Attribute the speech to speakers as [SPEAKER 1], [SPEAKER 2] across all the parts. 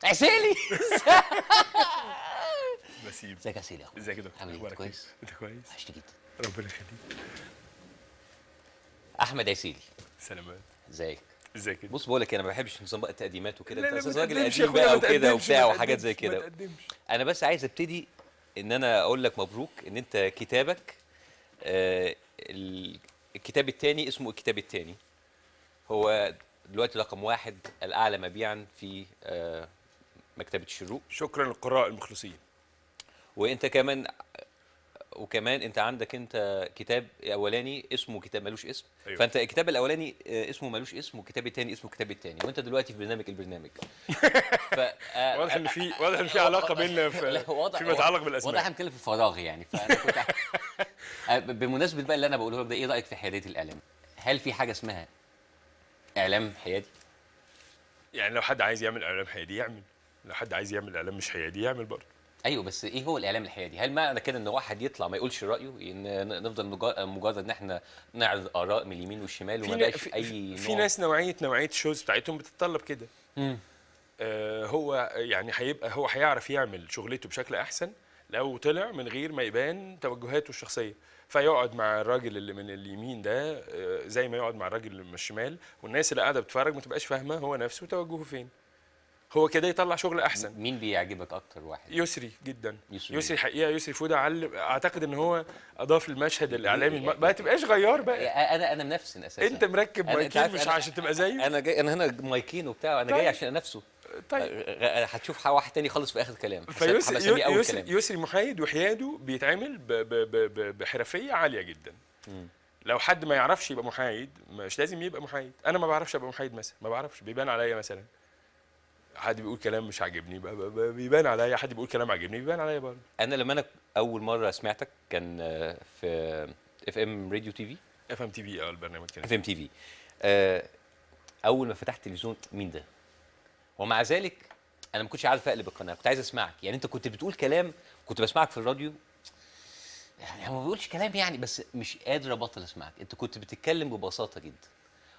[SPEAKER 1] عسيلي
[SPEAKER 2] نسيب
[SPEAKER 1] ازيك يا عسيلي يا اخويا
[SPEAKER 2] ازيك يا دكتور
[SPEAKER 1] عامل ايه
[SPEAKER 2] أخبارك
[SPEAKER 1] كويس
[SPEAKER 2] انت كويس
[SPEAKER 1] وحشتني جدا
[SPEAKER 2] ربنا يخليك
[SPEAKER 1] احمد عسيلي
[SPEAKER 2] سلامات
[SPEAKER 1] ازيك
[SPEAKER 2] ازيك انت؟
[SPEAKER 1] بص بقول لك انا ما بحبش نظام بقى التقديمات وكده
[SPEAKER 2] لا،
[SPEAKER 1] انت
[SPEAKER 2] لا،
[SPEAKER 1] استاذ
[SPEAKER 2] ما
[SPEAKER 1] راجل
[SPEAKER 2] تقدمش يا
[SPEAKER 1] قديم
[SPEAKER 2] أخويا،
[SPEAKER 1] بقى
[SPEAKER 2] ما
[SPEAKER 1] وكده
[SPEAKER 2] تقدمش،
[SPEAKER 1] وبتاع
[SPEAKER 2] ما
[SPEAKER 1] وحاجات زي
[SPEAKER 2] تقدمش، ما
[SPEAKER 1] كده
[SPEAKER 2] تقدمش.
[SPEAKER 1] انا بس عايز ابتدي ان انا اقول لك مبروك ان انت كتابك آه ال- الكتاب الثاني اسمه الكتاب الثاني هو دلوقتي رقم واحد الاعلى مبيعا في آه مكتبه الشروق
[SPEAKER 2] شكرا للقراء المخلصين
[SPEAKER 1] وانت كمان وكمان انت عندك انت كتاب اولاني اسمه كتاب ملوش اسم
[SPEAKER 2] أيوة.
[SPEAKER 1] أيوة. فانت الكتاب الاولاني آه، اسمه ملوش اسم والكتاب الثاني اسمه الكتاب الثاني وانت دلوقتي في برنامج البرنامج ف آه،
[SPEAKER 2] واضح ان في واضح ان في علاقه بيننا في
[SPEAKER 1] لا، واضح
[SPEAKER 2] فيما يتعلق
[SPEAKER 1] واضح
[SPEAKER 2] بالاسماء
[SPEAKER 1] احنا بنتكلم في فراغ يعني فانا كنت آه، بمناسبه بقى اللي انا بقوله لك ده ايه رايك في حياديه الاعلام؟ هل في حاجه اسمها اعلام حيادي؟
[SPEAKER 2] يعني لو حد عايز يعمل اعلام حيادي يعمل لو حد عايز يعمل اعلام مش حيادي يعمل برضه
[SPEAKER 1] ايوه بس ايه هو الاعلام الحيادي؟ هل معنى كده ان واحد يطلع ما يقولش رايه ان نفضل مجا- مجرد ان احنا نعرض اراء من اليمين والشمال
[SPEAKER 2] في
[SPEAKER 1] وما
[SPEAKER 2] نا-
[SPEAKER 1] بقاش
[SPEAKER 2] في,
[SPEAKER 1] اي
[SPEAKER 2] في
[SPEAKER 1] نوع-
[SPEAKER 2] ناس نوعيه نوعيه الشوز بتاعتهم بتتطلب كده
[SPEAKER 1] مم.
[SPEAKER 2] آه هو يعني هيبقى هو هيعرف يعمل شغلته بشكل احسن لو طلع من غير ما يبان توجهاته الشخصيه فيقعد مع الراجل اللي من اليمين ده آه، زي ما يقعد مع الراجل اللي من الشمال والناس اللي قاعده بتتفرج ما تبقاش فاهمه هو نفسه توجهه فين هو كده يطلع شغل احسن
[SPEAKER 1] مين بيعجبك اكتر واحد؟
[SPEAKER 2] يسري جدا
[SPEAKER 1] يسري.
[SPEAKER 2] يسري حقيقه يسري فوده علم اعتقد ان هو اضاف للمشهد الاعلامي الم... ما تبقاش غيار بقى
[SPEAKER 1] انا انا منفسن اساسا
[SPEAKER 2] انت مركب
[SPEAKER 1] أنا- أنت
[SPEAKER 2] مايكين
[SPEAKER 1] عارف
[SPEAKER 2] مش
[SPEAKER 1] أنا-
[SPEAKER 2] عشان تبقى زيه
[SPEAKER 1] انا جاي انا هنا مايكين وبتاع انا
[SPEAKER 2] طيب.
[SPEAKER 1] جاي عشان انافسه
[SPEAKER 2] طيب
[SPEAKER 1] غ- هتشوف واحد تاني خالص في اخر كلام هس-
[SPEAKER 2] فيسري
[SPEAKER 1] هسميه اول
[SPEAKER 2] يسري,
[SPEAKER 1] كلام
[SPEAKER 2] يسري محايد وحياده بيتعمل ب... ب... ب... ب... بحرفيه عاليه جدا لو حد ما يعرفش يبقى محايد مش لازم يبقى محايد انا ما بعرفش ابقى محايد مثلا ما بعرفش بيبان عليا مثلا حد بيقول كلام مش عاجبني ب- ب- ب- بيبان عليا حد بيقول كلام عاجبني بيبان عليا برضه
[SPEAKER 1] انا لما انا اول مره سمعتك كان آه، في اف ام راديو تي في
[SPEAKER 2] اف ام تي في اه البرنامج كان
[SPEAKER 1] اف ام تي في اول ما فتحت التلفزيون مين ده ومع ذلك انا ما كنتش عارف اقلب القناه كنت عايز اسمعك يعني انت كنت بتقول كلام كنت بسمعك في الراديو يعني هو ما بيقولش كلام يعني بس مش قادر ابطل اسمعك انت كنت بتتكلم ببساطه جدا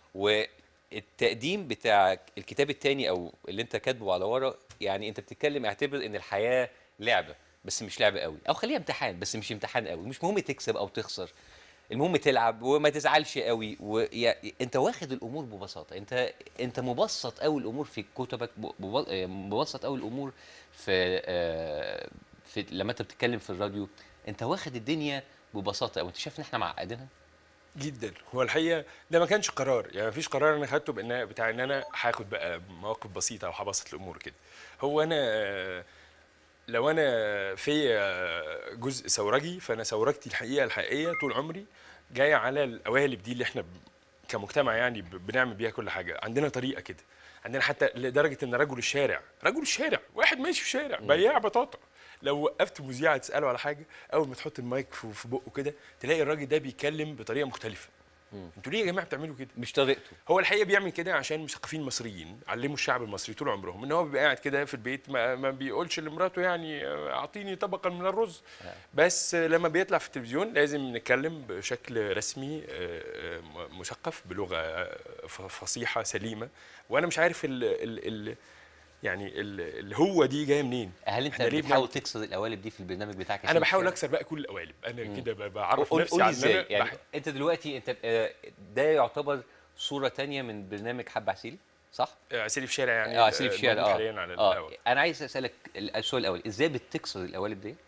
[SPEAKER 1] والتقديم بتاع الكتاب الثاني او اللي انت كاتبه على ورا يعني انت بتتكلم اعتبر ان الحياه لعبه بس مش لعبه قوي او خليها امتحان بس مش امتحان قوي مش مهم تكسب او تخسر المهم تلعب وما تزعلش قوي وانت واخد الامور ببساطه انت انت مبسط قوي الامور في كتبك ب- بب- آه، مبسط قوي الامور في آه، في لما انت بتتكلم في الراديو انت واخد الدنيا ببساطه قوي انت شايف ان احنا معقدينها
[SPEAKER 2] جدا هو الحقيقه ده ما كانش قرار يعني ما فيش قرار انا خدته بان بتاع ان انا هاخد بقى مواقف بسيطه وهبسط الامور كده هو انا لو انا في جزء ثورجي فانا ثورجتي الحقيقه الحقيقيه طول عمري جايه على القوالب دي اللي احنا ب- كمجتمع يعني ب- بنعمل بيها كل حاجه عندنا طريقه كده عندنا حتى لدرجه ان رجل الشارع رجل الشارع واحد ماشي في الشارع بياع بطاطا لو وقفت مذيع تساله على حاجه اول ما تحط المايك في في بقه كده تلاقي الراجل ده بيتكلم بطريقه مختلفه انتوا ليه يا جماعه بتعملوا كده
[SPEAKER 1] مش طريقته
[SPEAKER 2] هو الحقيقه بيعمل كده عشان مثقفين مصريين علموا الشعب المصري طول عمرهم ان هو بيبقى قاعد كده في البيت ما, ما بيقولش لمراته يعني آه، اعطيني طبقا من الرز بس آه، لما بيطلع في التلفزيون لازم نتكلم بشكل رسمي آه، آه، م- مثقف بلغه آه، ف- فصيحه سليمه وانا مش عارف ال ال ال يعني ال- الهوه دي جايه منين
[SPEAKER 1] هل انت
[SPEAKER 2] إحنا ليه
[SPEAKER 1] بتحاول
[SPEAKER 2] بنعمل-
[SPEAKER 1] تكسر القوالب دي في البرنامج بتاعك يا
[SPEAKER 2] انا
[SPEAKER 1] سيدي
[SPEAKER 2] بحاول
[SPEAKER 1] الشارع؟
[SPEAKER 2] اكسر بقى كل القوالب انا كده ب- بعرف
[SPEAKER 1] قول
[SPEAKER 2] نفسي
[SPEAKER 1] قول لي
[SPEAKER 2] على إن
[SPEAKER 1] ازاي
[SPEAKER 2] أنا
[SPEAKER 1] يعني
[SPEAKER 2] بح-
[SPEAKER 1] انت دلوقتي انت آه، ده يعتبر صوره تانية من برنامج حب عسيلي صح؟
[SPEAKER 2] عسيلي في شارع يعني
[SPEAKER 1] اه عسيلي في الشارع
[SPEAKER 2] موجود
[SPEAKER 1] اه
[SPEAKER 2] حاليا على
[SPEAKER 1] اه
[SPEAKER 2] الهواء.
[SPEAKER 1] انا عايز اسالك السؤال الاول ازاي بتكسر القوالب ديت؟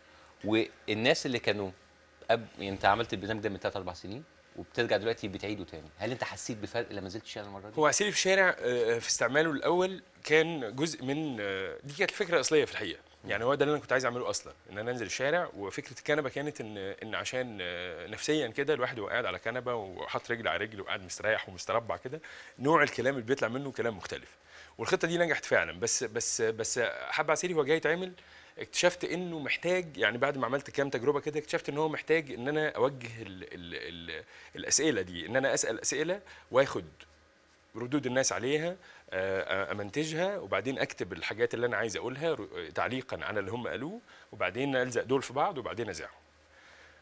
[SPEAKER 1] والناس اللي كانوا أب... يعني انت عملت البرنامج ده من 3 4 سنين وبترجع دلوقتي بتعيده تاني هل انت حسيت بفرق لما نزلت الشارع المره دي؟
[SPEAKER 2] هو عسيلي في الشارع آه، في استعماله الاول كان جزء من آه، دي كانت الفكره الاصليه في الحقيقه يعني هو ده اللي انا كنت عايز اعمله اصلا ان انا انزل الشارع وفكره الكنبه كانت ان ان عشان آه، نفسيا كده الواحد وهو قاعد على كنبه وحاطط رجل على رجل وقاعد مستريح ومستربع كده نوع الكلام اللي بيطلع منه كلام مختلف والخطه دي نجحت فعلا بس بس بس حب عسيري هو جاي يتعمل اكتشفت انه محتاج يعني بعد ما عملت كام تجربه كده اكتشفت ان هو محتاج ان انا اوجه ال ال ال الاسئله دي ان انا اسال اسئله واخد ردود الناس عليها آه، امنتجها وبعدين اكتب الحاجات اللي انا عايز اقولها ر- تعليقا على اللي هم قالوه وبعدين الزق دول في بعض وبعدين ازعهم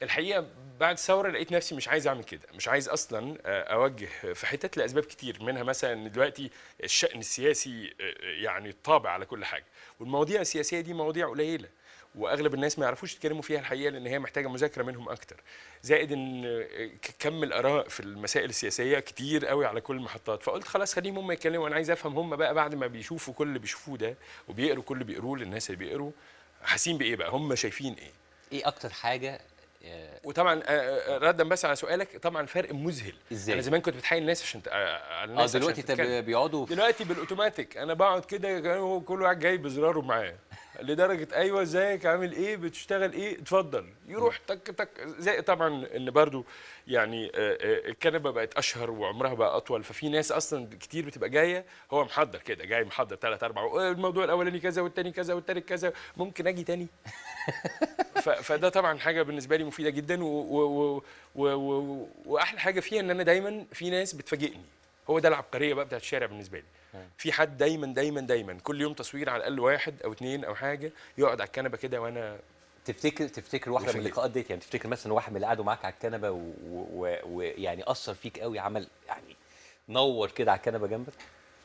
[SPEAKER 2] الحقيقه بعد الثوره لقيت نفسي مش عايز اعمل كده مش عايز اصلا آه، اوجه في حتت لاسباب كتير منها مثلا ان دلوقتي الشان السياسي آه، يعني طابع على كل حاجه والمواضيع السياسيه دي مواضيع قليله واغلب الناس ما يعرفوش يتكلموا فيها الحقيقه لان هي محتاجه مذاكره منهم اكتر زائد ان آه، ك- كم الاراء في المسائل السياسيه كتير قوي على كل المحطات فقلت خلاص خليهم هم يتكلموا انا عايز افهم هم بقى بعد ما بيشوفوا كل اللي بيشوفوه ده وبيقروا كل اللي بيقروه للناس اللي بيقروا حاسين بايه بقى هم شايفين ايه
[SPEAKER 1] ايه اكتر حاجه آه،
[SPEAKER 2] وطبعا آه، آه، ردا بس على سؤالك طبعا فرق مذهل
[SPEAKER 1] إزاي؟
[SPEAKER 2] انا زمان كنت بتحايل الناس عشان ت- آه، على
[SPEAKER 1] اه
[SPEAKER 2] الناس
[SPEAKER 1] دلوقتي
[SPEAKER 2] عشان
[SPEAKER 1] انت
[SPEAKER 2] تتكلم.
[SPEAKER 1] بيقعدوا في-
[SPEAKER 2] دلوقتي بالاوتوماتيك انا بقعد كده هو كل واحد جاي بزراره معاه لدرجه ايوه ازيك عامل ايه بتشتغل ايه اتفضل يروح تك تك زي طبعا ان برضو يعني آه، آه، الكنبه بقت اشهر وعمرها بقى اطول ففي ناس اصلا كتير بتبقى جايه هو محضر كده جاي محضر ثلاث اربع آه، الموضوع الاولاني كذا والتاني كذا والتالت كذا ممكن اجي تاني ف- فده طبعا حاجه بالنسبه لي مفيده جدا و و و و و واحلى حاجه فيها ان انا دايما في ناس بتفاجئني هو ده العبقريه بقى بتاعت الشارع بالنسبه لي في حد دايما دايما دايما كل يوم تصوير على الاقل واحد او اتنين او حاجه يقعد على الكنبه كده وانا
[SPEAKER 1] تفتكر تفتكر واحده من
[SPEAKER 2] وفاجئت.
[SPEAKER 1] اللقاءات ديت يعني تفتكر مثلا واحد من اللي قعدوا معاك على الكنبه ويعني و... و... ويعني اثر فيك قوي عمل يعني نور كده على الكنبه جنبك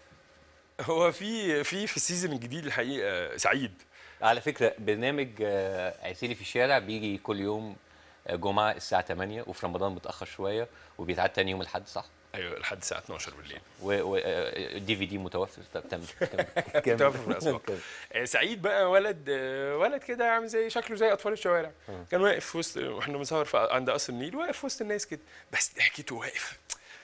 [SPEAKER 2] هو في في في السيزون الجديد الحقيقه سعيد
[SPEAKER 1] على فكره برنامج آه، عسيلي في الشارع بيجي كل يوم آه، جمعه الساعه 8 وفي رمضان متاخر شويه وبيتعاد تاني يوم الاحد صح؟
[SPEAKER 2] ايوه لحد الساعه 12 بالليل
[SPEAKER 1] والدي في دي متوفر طب تمام كمل.
[SPEAKER 2] متوفر في الأسواق.
[SPEAKER 1] كمل.
[SPEAKER 2] آه، سعيد بقى ولد آه، ولد كده عامل زي شكله زي اطفال الشوارع كان واقف في وسط واحنا بنصور في- عند قصر النيل واقف في وسط الناس كده بس ضحكته واقف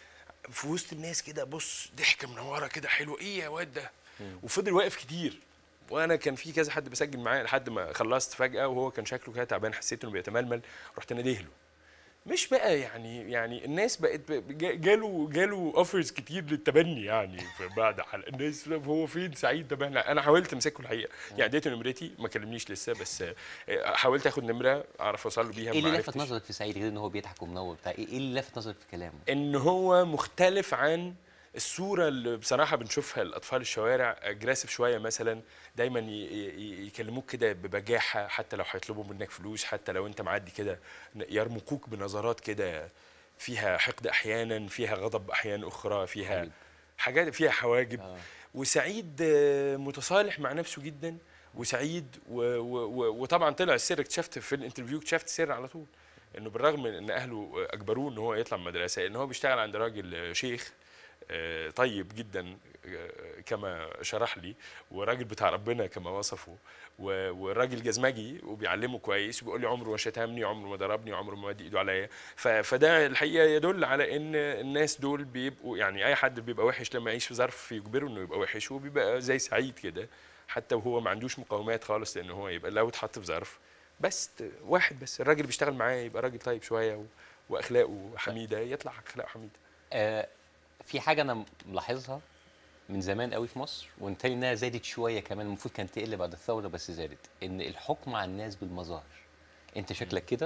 [SPEAKER 2] في وسط الناس كده بص ضحكه منوره كده حلوه ايه يا واد ده وفضل واقف كتير وانا كان في كذا حد بسجل معاه لحد ما خلصت فجاه وهو كان شكله كده تعبان حسيت انه بيتململ رحت ناديه له مش بقى يعني يعني الناس بقت ب- جا- جاله جاله اوفرز كتير للتبني يعني في بعد حلقه الناس هو فين سعيد ده بقى انا حاولت امسكه الحقيقه يعني اديته نمرتي ما كلمنيش لسه بس آه، حاولت اخد نمره اعرف اوصل له بيها
[SPEAKER 1] ايه
[SPEAKER 2] ما
[SPEAKER 1] اللي لفت
[SPEAKER 2] عرفتش.
[SPEAKER 1] نظرك في سعيد غير ان هو بيضحك ومنور بتاع ايه إيه اللي لفت نظرك في كلامه؟
[SPEAKER 2] ان هو مختلف عن الصوره اللي بصراحه بنشوفها الاطفال الشوارع اجريسيف شويه مثلا دايما ي- ي- يكلموك كده ببجاحه حتى لو هيطلبوا منك فلوس حتى لو انت معدي كده يرمقوك بنظرات كده فيها حقد احيانا فيها غضب احيان اخرى فيها
[SPEAKER 1] حبيبي.
[SPEAKER 2] حاجات فيها حواجب
[SPEAKER 1] آه.
[SPEAKER 2] وسعيد آه، متصالح مع نفسه جدا وسعيد و و و وطبعا طلع السر اكتشفت في الانترفيو اكتشفت السر على طول انه بالرغم من ان اهله اجبروه ان هو يطلع من المدرسه ان هو بيشتغل عند راجل آه، شيخ آه، طيب جدا آه، كما شرح لي وراجل بتاع ربنا كما وصفه و- وراجل جزمجي وبيعلمه كويس وبيقول لي عمره ما شتمني عمره ما ضربني عمره ما مد ايده عليا ف- فده الحقيقه يدل على ان الناس دول بيبقوا يعني اي حد بيبقى وحش لما يعيش في ظرف يجبره انه يبقى وحش وبيبقى زي سعيد كده حتى وهو ما عندوش مقاومات خالص لان هو يبقى لو اتحط في ظرف بس ت- واحد بس الراجل اللي بيشتغل معاه يبقى راجل طيب شويه و- واخلاقه حميده يطلع اخلاقه حميده
[SPEAKER 1] آه في حاجه انا ملاحظها من زمان قوي في مصر وانتهي انها زادت شويه كمان المفروض كانت تقل بعد الثوره بس زادت ان الحكم على الناس بالمظاهر انت شكلك كده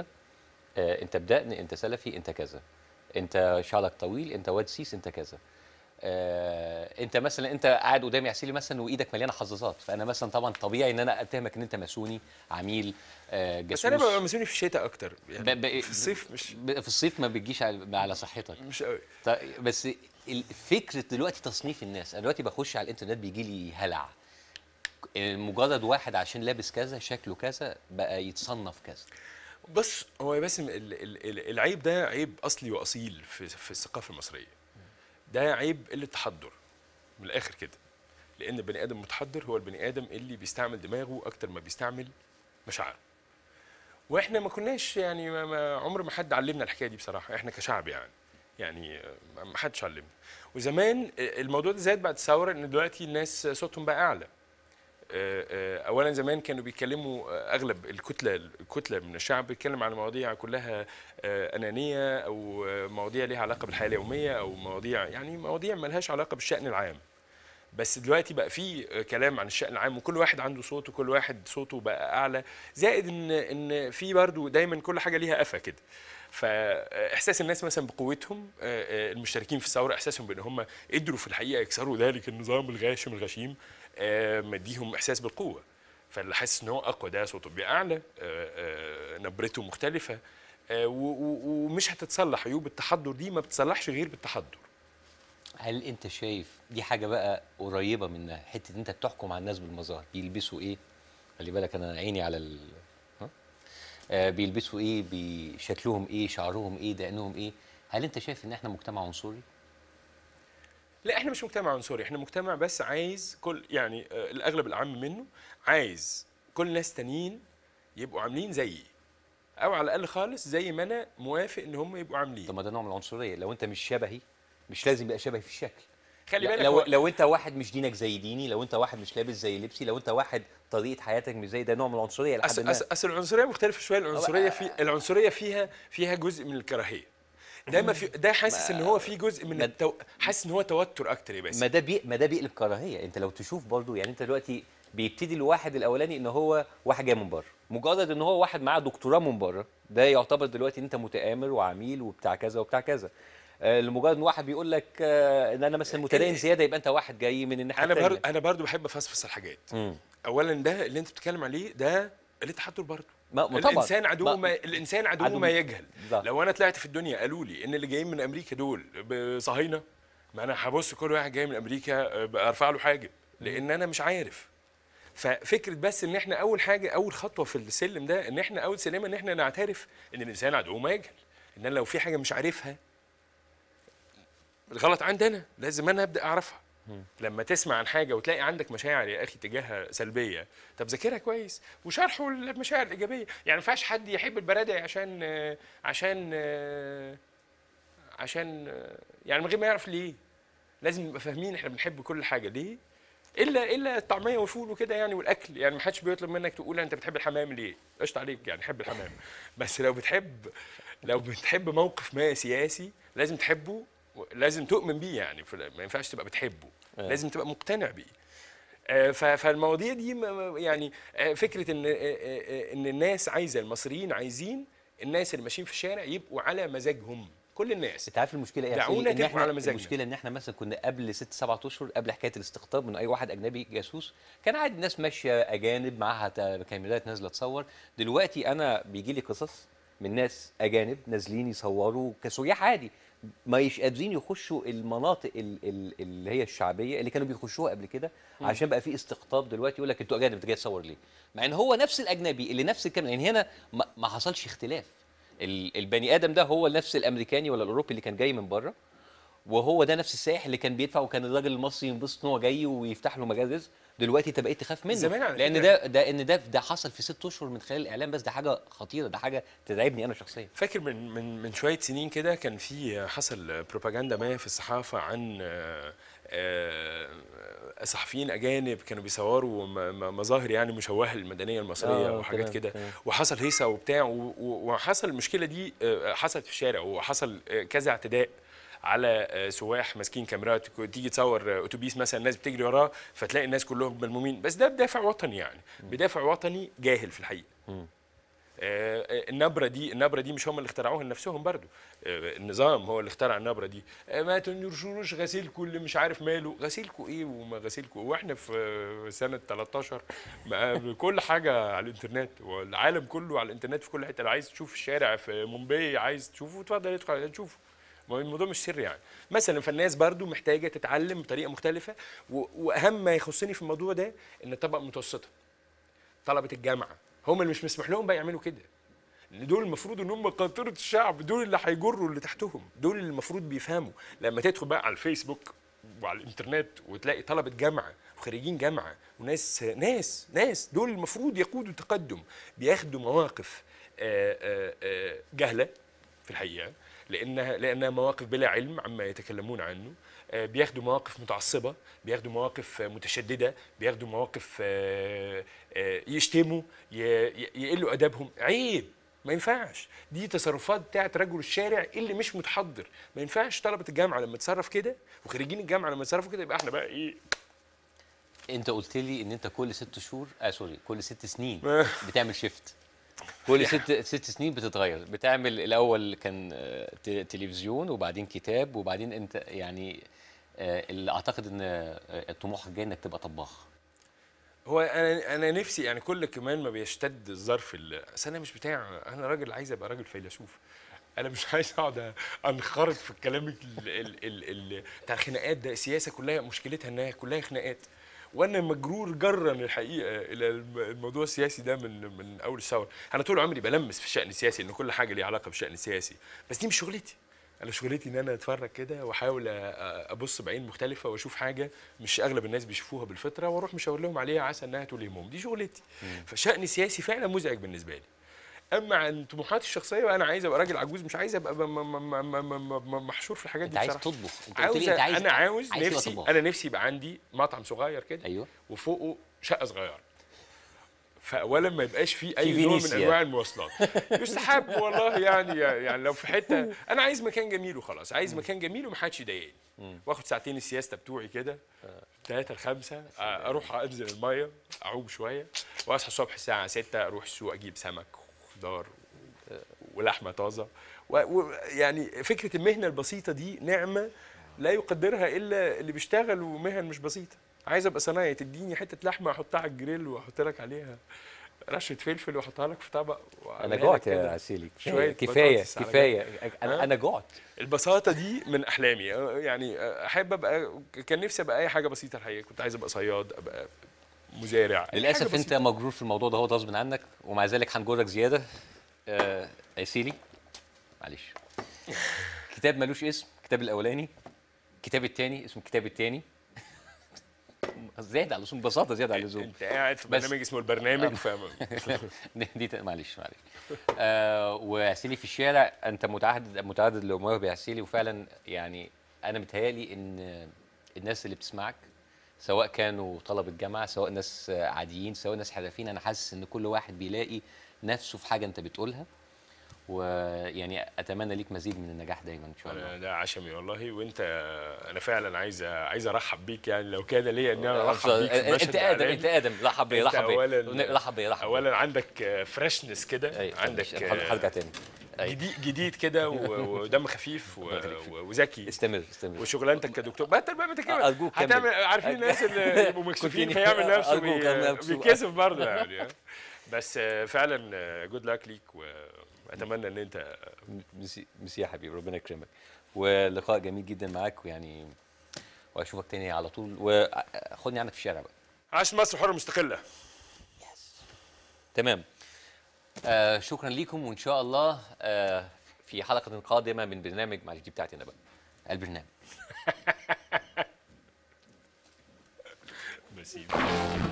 [SPEAKER 1] آه انت بدقن انت سلفي انت كذا انت شعرك طويل انت واد سيس انت كذا آه انت مثلا انت قاعد قدامي عسيلي مثلا وايدك مليانه حظاظات فانا مثلا طبعا طبيعي ان انا اتهمك ان انت ماسوني عميل آه جاسوس
[SPEAKER 2] بس انا ببقى مسؤولي في الشتاء اكتر يعني
[SPEAKER 1] ب- ب-
[SPEAKER 2] في الصيف مش
[SPEAKER 1] ب- في الصيف ما بتجيش على على صحتك
[SPEAKER 2] مش قوي
[SPEAKER 1] طيب بس ال- فكره دلوقتي تصنيف الناس انا دلوقتي بخش على الانترنت بيجي لي هلع مجرد واحد عشان لابس كذا شكله كذا بقى يتصنف كذا
[SPEAKER 2] بص هو يا باسم ال- ال- ال- العيب ده عيب اصلي واصيل في في الثقافه المصريه ده عيب قله تحضر من الاخر كده لان البني ادم متحضر هو البني ادم اللي بيستعمل دماغه اكتر ما بيستعمل مشاعره واحنا ما كناش يعني ما ما عمر ما حد علمنا الحكايه دي بصراحه احنا كشعب يعني يعني آه، ما حدش علمنا وزمان آه، الموضوع ده زاد بعد الثوره ان دلوقتي الناس صوتهم بقى اعلى آه، آه، اولا زمان كانوا بيتكلموا آه، اغلب الكتله الكتله من الشعب بيتكلم عن مواضيع كلها آه، انانيه او آه، مواضيع ليها علاقه بالحياه اليوميه او مواضيع يعني مواضيع ملهاش علاقه بالشان العام بس دلوقتي بقى في آه، كلام عن الشان العام وكل واحد عنده صوت وكل واحد صوته بقى اعلى زائد ان ان في برضه دايما كل حاجه ليها قفا كده فاحساس الناس مثلا بقوتهم آه، آه، المشتركين في الثوره احساسهم بان هم قدروا في الحقيقه يكسروا ذلك النظام الغاشم الغشيم آه، مديهم احساس بالقوه فاللي حاسس ان هو اقوى ده صوته بيبقى اعلى آه، آه، نبرته مختلفه آه، و- و- ومش هتتصلح عيوب التحضر دي ما بتصلحش غير بالتحضر
[SPEAKER 1] هل انت شايف دي حاجه بقى قريبه منها حته انت تحكم على الناس بالمظاهر بيلبسوا ايه خلي بالك انا عيني على ال ها؟ آه بيلبسوا ايه بشكلهم ايه شعرهم ايه دقنهم ايه هل انت شايف ان احنا مجتمع عنصري
[SPEAKER 2] لا احنا مش مجتمع عنصري احنا مجتمع بس عايز كل يعني آه، الاغلب العام منه عايز كل ناس تانيين يبقوا عاملين زيي او على الاقل خالص زي ما انا موافق ان هم يبقوا عاملين
[SPEAKER 1] طب ما ده نوع من العنصريه لو انت مش شبهي مش لازم يبقى شبهي في الشكل
[SPEAKER 2] خلي
[SPEAKER 1] لا-
[SPEAKER 2] بالك
[SPEAKER 1] لو
[SPEAKER 2] هو-
[SPEAKER 1] لو انت واحد مش دينك زي ديني لو انت واحد مش لابس زي لبسي لو انت واحد طريقه حياتك مش زي ده نوع من العنصريه لحد
[SPEAKER 2] اصل
[SPEAKER 1] ما
[SPEAKER 2] اصل أصل العنصريه مختلفه شويه العنصريه في العنصريه فيها فيها جزء من الكراهيه ده ما في ده حاسس ان هو في جزء من
[SPEAKER 1] ما-
[SPEAKER 2] التو... حاسس ان هو توتر اكتر يا باسم
[SPEAKER 1] ما ده بي... ما ده بيقلب كراهيه انت لو تشوف برضو يعني انت دلوقتي بيبتدي الواحد الاولاني ان هو واحد جاي من بره مجرد ان هو واحد معاه دكتوراه من بره ده يعتبر دلوقتي ان انت متآمر وعميل وبتاع كذا وبتاع كذا آه، لمجرد ان واحد بيقول لك آه، ان انا مثلا متدين زياده يبقى انت واحد جاي من الناحيه
[SPEAKER 2] انا
[SPEAKER 1] التانية.
[SPEAKER 2] برضو انا برضو بحب افصفص الحاجات
[SPEAKER 1] مم.
[SPEAKER 2] اولا ده اللي انت بتتكلم عليه ده اللي تحضر برضه
[SPEAKER 1] ما ما طبعا
[SPEAKER 2] الانسان عدو
[SPEAKER 1] ما-
[SPEAKER 2] ما الانسان عدو,
[SPEAKER 1] عدو
[SPEAKER 2] ما يجهل
[SPEAKER 1] بالظبط.
[SPEAKER 2] لو انا طلعت في الدنيا قالوا لي ان اللي جايين من امريكا دول صهاينه ما انا هبص كل واحد جاي من امريكا آه، ارفع له حاجب لان انا مش عارف ففكره بس ان احنا اول حاجه اول خطوه في السلم ده ان احنا اول سلمه ان احنا نعترف ان الانسان عدو ما يجهل ان انا لو في حاجه مش عارفها الغلط عندنا لازم انا ابدا اعرفها لما تسمع عن حاجه وتلاقي عندك مشاعر يا اخي تجاهها سلبيه طب ذاكرها كويس وشرحه المشاعر الايجابيه يعني ما ينفعش حد يحب البرادعي عشان آه، عشان آه، عشان آه، يعني من غير ما يعرف ليه لازم نبقى فاهمين احنا بنحب كل حاجه ليه الا الا الطعميه والفول وكده يعني والاكل يعني ما حدش بيطلب منك تقول انت بتحب الحمام ليه قشطه عليك يعني حب الحمام بس لو بتحب لو بتحب موقف ما سياسي لازم تحبه لازم تؤمن بيه يعني ف- ما ينفعش تبقى بتحبه
[SPEAKER 1] آه.
[SPEAKER 2] لازم تبقى مقتنع بيه آه، ف- فالمواضيع دي م- م- يعني آه، فكره ان آه، آه، ان الناس عايزه المصريين عايزين الناس اللي ماشيين في الشارع يبقوا على مزاجهم كل الناس
[SPEAKER 1] انت عارف المشكله ايه يا
[SPEAKER 2] دعونا
[SPEAKER 1] حسين؟ ان
[SPEAKER 2] تبقوا
[SPEAKER 1] احنا
[SPEAKER 2] على مزاجنا.
[SPEAKER 1] المشكله ان احنا مثلا كنا قبل ست سبعة اشهر قبل حكايه الاستقطاب من اي واحد اجنبي جاسوس كان عادي الناس ماشيه اجانب معاها تا- كاميرات نازله تصور دلوقتي انا بيجي لي قصص من ناس اجانب نازلين يصوروا كسياح عادي مش قادرين يخشوا المناطق ال- ال- اللي هي الشعبيه اللي كانوا بيخشوها قبل كده عشان بقى في استقطاب دلوقتي يقول لك انتوا اجانب انت جاي تصور ليه؟ مع ان هو نفس الاجنبي اللي نفس الكلام يعني هنا ما ما حصلش اختلاف ال- البني ادم ده هو نفس الامريكاني ولا الاوروبي اللي كان جاي من بره وهو ده نفس السائح اللي كان بيدفع وكان الراجل المصري ينبسط ان هو جاي ويفتح له مجال رزق دلوقتي انت بقيت تخاف منه
[SPEAKER 2] زمان على
[SPEAKER 1] لان
[SPEAKER 2] فكرة.
[SPEAKER 1] ده ده ان ده ده حصل في ست اشهر من خلال الاعلام بس ده حاجه خطيره ده حاجه تتعبني انا شخصيا
[SPEAKER 2] فاكر من من من شويه سنين كده كان في حصل بروباجندا ما في الصحافه عن آه، آه، صحفيين اجانب كانوا بيصوروا م- م- مظاهر يعني مشوهه للمدنيه المصريه
[SPEAKER 1] آه،
[SPEAKER 2] وحاجات
[SPEAKER 1] تمام،
[SPEAKER 2] كده
[SPEAKER 1] تمام.
[SPEAKER 2] وحصل هيصه وبتاع و- و- وحصل المشكله دي آه، حصلت في الشارع وحصل آه، كذا اعتداء على آه، سواح ماسكين كاميرات كو- تيجي تصور آه، اتوبيس مثلا الناس بتجري وراه فتلاقي الناس كلهم ملمومين بس ده بدافع وطني يعني بدافع وطني جاهل في الحقيقه آه، آه، النبره دي النبره دي مش هم اللي اخترعوها لنفسهم برضو آه، النظام هو اللي اخترع النبره دي آه، ما تنشروش غسيلكم اللي مش عارف ماله غسيلكم ايه وما غسيلكم واحنا في آه، سنه 13 ما كل حاجه على الانترنت والعالم كله على الانترنت في كل حته لو عايز تشوف الشارع في مومباي عايز تشوفه اتفضل ادخل تشوفه ما هو الموضوع مش سر يعني مثلا فالناس برضو محتاجه تتعلم بطريقه مختلفه و- واهم ما يخصني في الموضوع ده ان الطبقه المتوسطه طلبه الجامعه هم اللي مش مسموح لهم بقى يعملوا كده لان دول المفروض ان هم قاطره الشعب دول اللي هيجروا اللي تحتهم دول اللي المفروض بيفهموا لما تدخل بقى على الفيسبوك وعلى الانترنت وتلاقي طلبه جامعه وخريجين جامعه وناس ناس ناس دول المفروض يقودوا التقدم بياخدوا مواقف آه، آه، آه، جهله في الحقيقه لانها لانها مواقف بلا علم عما يتكلمون عنه آه، بياخدوا مواقف متعصبه بياخدوا مواقف آه، متشدده بياخدوا مواقف آه، آه، يشتموا ي- ي- يقلوا ادبهم عيب ما ينفعش دي تصرفات بتاعت رجل الشارع اللي مش متحضر ما ينفعش طلبه الجامعه لما تصرف كده وخريجين الجامعه لما يتصرفوا كده يبقى احنا بقى ايه
[SPEAKER 1] انت قلت لي ان انت كل ست شهور اه سوري كل ست سنين بتعمل شيفت كل ست ست سنين بتتغير بتعمل الاول كان آه، ت- تلفزيون وبعدين كتاب وبعدين انت يعني آه، اللي اعتقد ان آه، طموحك جاي انك تبقى طباخ
[SPEAKER 2] هو انا انا نفسي يعني كل كمان ما بيشتد الظرف ال- اصل انا مش بتاع انا راجل عايز ابقى راجل فيلسوف انا مش عايز اقعد انخرط في الكلام ال- ال- ال- ال- بتاع الخناقات ده السياسه كلها مشكلتها انها كلها خناقات وانا مجرور جرا الحقيقه الى الم- الموضوع السياسي ده من من اول الثوره انا طول عمري بلمس في الشان السياسي ان كل حاجه ليها علاقه بالشان السياسي بس دي مش شغلتي انا شغلتي ان انا اتفرج كده واحاول أ- ابص بعين مختلفه واشوف حاجه مش اغلب الناس بيشوفوها بالفطره واروح مشاور لهم عليها عسى انها تلهمهم دي شغلتي فشان سياسي فعلا مزعج بالنسبه لي اما عن طموحاتي الشخصيه وانا عايز ابقى راجل عجوز مش عايز ابقى م- م- م- م- م- م- محشور في الحاجات
[SPEAKER 1] انت
[SPEAKER 2] دي
[SPEAKER 1] عايز
[SPEAKER 2] بصراحه
[SPEAKER 1] تطبخ انت قلت
[SPEAKER 2] عاوز
[SPEAKER 1] لي انت عايز
[SPEAKER 2] انا عاوز
[SPEAKER 1] عايز تبقى
[SPEAKER 2] نفسي
[SPEAKER 1] طباخ.
[SPEAKER 2] انا نفسي يبقى عندي مطعم صغير كده
[SPEAKER 1] ايوه
[SPEAKER 2] وفوقه شقه صغيره فاولا ما يبقاش فيه اي نوع من
[SPEAKER 1] فينيسيا.
[SPEAKER 2] انواع المواصلات يستحب والله يعني يعني لو في حته انا عايز مكان جميل وخلاص عايز مكان جميل ومحدش يضايقني واخد ساعتين السياسه بتوعي كده ثلاثة لخمسة اروح انزل الميه اعوم شويه واصحى الصبح الساعه 6 اروح السوق اجيب سمك وخضار ولحمه طازه ويعني فكره المهنه البسيطه دي نعمه لا يقدرها الا اللي بيشتغل ومهن مش بسيطه عايز ابقى صنايعي تديني حته لحمه احطها على الجريل واحط لك عليها رشه فلفل واحطها لك في طبق
[SPEAKER 1] انا
[SPEAKER 2] وأعملها
[SPEAKER 1] جوعت
[SPEAKER 2] لك
[SPEAKER 1] يا
[SPEAKER 2] كده.
[SPEAKER 1] عسيلي
[SPEAKER 2] شوية
[SPEAKER 1] كفايه
[SPEAKER 2] بطاطس على
[SPEAKER 1] كفايه
[SPEAKER 2] ها؟
[SPEAKER 1] انا انا جوعت
[SPEAKER 2] البساطه دي من احلامي أه، يعني احب ابقى كان نفسي ابقى اي حاجه بسيطه الحقيقه كنت عايز ابقى صياد ابقى مزارع أي
[SPEAKER 1] للاسف
[SPEAKER 2] حاجة
[SPEAKER 1] انت
[SPEAKER 2] بسيطة.
[SPEAKER 1] مجرور في الموضوع ده هو غصب عنك ومع ذلك هنجرك زياده آه عسيلي معلش كتاب ملوش اسم الكتاب الاولاني الكتاب الثاني اسمه الكتاب الثاني زياده على اللزوم ببساطه زياده على اللزوم
[SPEAKER 2] انت قاعد في
[SPEAKER 1] بس-
[SPEAKER 2] برنامج اسمه البرنامج فاهم
[SPEAKER 1] دي ت- معلش معلش آه وعسيلي في الشارع انت متعهد متعدد الامور بعسيلي وفعلا يعني انا متهيألي ان الناس اللي بتسمعك سواء كانوا طلبة جامعة سواء ناس عاديين سواء ناس حرفيين انا حاسس ان كل واحد بيلاقي نفسه في حاجة انت بتقولها ويعني اتمنى ليك مزيد من النجاح دايما ان شاء الله
[SPEAKER 2] انا ده عشمي والله وانت انا فعلا عايز عايز ارحب بيك يعني لو كان ليا ان انا ارحب بيك في
[SPEAKER 1] انت
[SPEAKER 2] مشهد
[SPEAKER 1] ادم
[SPEAKER 2] إعلامي.
[SPEAKER 1] انت ادم رحب بيا
[SPEAKER 2] أنت
[SPEAKER 1] رحب بيا
[SPEAKER 2] أولاً-
[SPEAKER 1] رحب بيا رحب بيا
[SPEAKER 2] اولا عندك فريشنس كده
[SPEAKER 1] أيوة،
[SPEAKER 2] عندك
[SPEAKER 1] هرجع تاني أيوة.
[SPEAKER 2] جديد جديد كده و- ودم خفيف و-
[SPEAKER 1] يخليك فيك.
[SPEAKER 2] و- وذكي
[SPEAKER 1] استمر استمر
[SPEAKER 2] وشغلانتك كدكتور بقى بقى انت كده
[SPEAKER 1] أرجوك كمل.
[SPEAKER 2] هتعمل عارفين الناس اللي يبقوا مكسوفين
[SPEAKER 1] كنتيني-
[SPEAKER 2] فيعمل نفسه
[SPEAKER 1] أرجوك أنا
[SPEAKER 2] بي-
[SPEAKER 1] مكسوف.
[SPEAKER 2] بيتكسف برضه يعني ها؟ بس آه، فعلا جود لاك ليك واتمنى ان انت
[SPEAKER 1] ميرسي ميرسي يا حبيبي ربنا يكرمك ولقاء جميل جدا معاك ويعني واشوفك تاني على طول وخدني عنك في الشارع بقى
[SPEAKER 2] عاش مصر حره مستقله
[SPEAKER 1] تمام آه شكرا ليكم وان شاء الله آه في حلقه قادمه من برنامج معلش دي بتاعتي انا بقى البرنامج
[SPEAKER 2] بس